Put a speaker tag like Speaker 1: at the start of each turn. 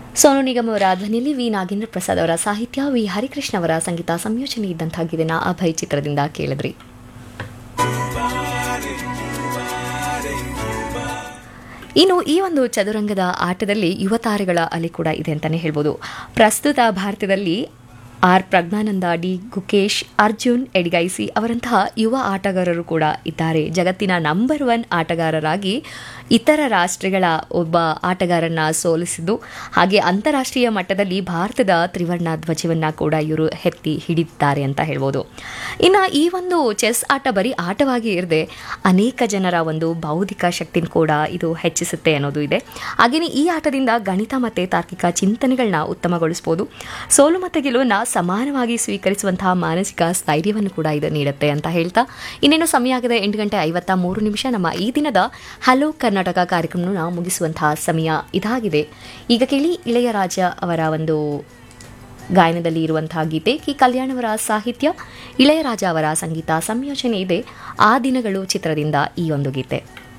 Speaker 1: ಸೋನು ನಿಗಮ್ ಅವರ ಧ್ವನಿಯಲ್ಲಿ ವಿ ನಾಗೇಂದ್ರ ಪ್ರಸಾದ್ ಅವರ ಸಾಹಿತ್ಯ ವಿ ಹರಿಕೃಷ್ಣ ಅವರ ಸಂಗೀತ ಸಂಯೋಜನೆ ಇದ್ದಂತಹ ಗೀತೆನ ಅಭಯ್ ಚಿತ್ರದಿಂದ ಕೇಳಿದ್ರಿ ಇನ್ನು ಈ ಒಂದು ಚದುರಂಗದ ಆಟದಲ್ಲಿ ಯುವ ತಾರೆಗಳ ಅಲೆ ಕೂಡ ಇದೆ ಅಂತಾನೆ ಹೇಳ್ಬೋದು ಪ್ರಸ್ತುತ ಭಾರತದಲ್ಲಿ ಆರ್ ಪ್ರಜ್ಞಾನಂದ ಡಿ ಗುಕೇಶ್ ಅರ್ಜುನ್ ಎಡ್ಗೈಸಿ ಅವರಂತಹ ಯುವ ಆಟಗಾರರು ಕೂಡ ಇದ್ದಾರೆ ಜಗತ್ತಿನ ನಂಬರ್ ಒನ್ ಆಟಗಾರರಾಗಿ ಇತರ ರಾಷ್ಟ್ರಗಳ ಒಬ್ಬ ಆಟಗಾರನ್ನ ಸೋಲಿಸಿದ್ದು ಹಾಗೆ ಅಂತಾರಾಷ್ಟ್ರೀಯ ಮಟ್ಟದಲ್ಲಿ ಭಾರತದ ತ್ರಿವರ್ಣ ಧ್ವಜವನ್ನ ಕೂಡ ಇವರು ಎತ್ತಿ ಹಿಡಿದಿದ್ದಾರೆ ಅಂತ ಹೇಳ್ಬೋದು ಇನ್ನು ಈ ಒಂದು ಚೆಸ್ ಆಟ ಬರೀ ಆಟವಾಗಿ ಇರದೆ ಅನೇಕ ಜನರ ಒಂದು ಬೌದ್ಧಿಕ ಶಕ್ತಿನ ಕೂಡ ಇದು ಹೆಚ್ಚಿಸುತ್ತೆ ಅನ್ನೋದು ಇದೆ ಹಾಗೆಯೇ ಈ ಆಟದಿಂದ ಗಣಿತ ಮತ್ತು ತಾರ್ಕಿಕ ಚಿಂತನೆಗಳನ್ನ ಉತ್ತಮಗೊಳಿಸಬಹುದು ಸೋಲು ಮತ್ತು ಗೆಲುವನ್ನ ಸಮಾನವಾಗಿ ಸ್ವೀಕರಿಸುವಂತಹ ಮಾನಸಿಕ ಸ್ಥೈರ್ಯವನ್ನು ಕೂಡ ಇದು ನೀಡುತ್ತೆ ಅಂತ ಹೇಳ್ತಾ ಇನ್ನೇನು ಸಮಯ ಆಗಿದೆ ಎಂಟು ಗಂಟೆ ಐವತ್ತ ಮೂರು ನಿಮಿಷ ನಮ್ಮ ಈ ದಿನದ ಹಲೋ ಕರ್ನಾಟಕ ಕಾರ್ಯಕ್ರಮವನ್ನು ಮುಗಿಸುವಂತಹ ಸಮಯ ಇದಾಗಿದೆ ಈಗ ಕೇಳಿ ಇಳೆಯರಾಜ ಅವರ ಒಂದು ಗಾಯನದಲ್ಲಿ ಇರುವಂತಹ ಗೀತೆ ಕಿ ಕಲ್ಯಾಣವರ ಸಾಹಿತ್ಯ ಇಳೆಯರಾಜ ಅವರ ಸಂಗೀತ ಸಂಯೋಜನೆ ಇದೆ ಆ ದಿನಗಳು ಚಿತ್ರದಿಂದ ಈ ಒಂದು ಗೀತೆ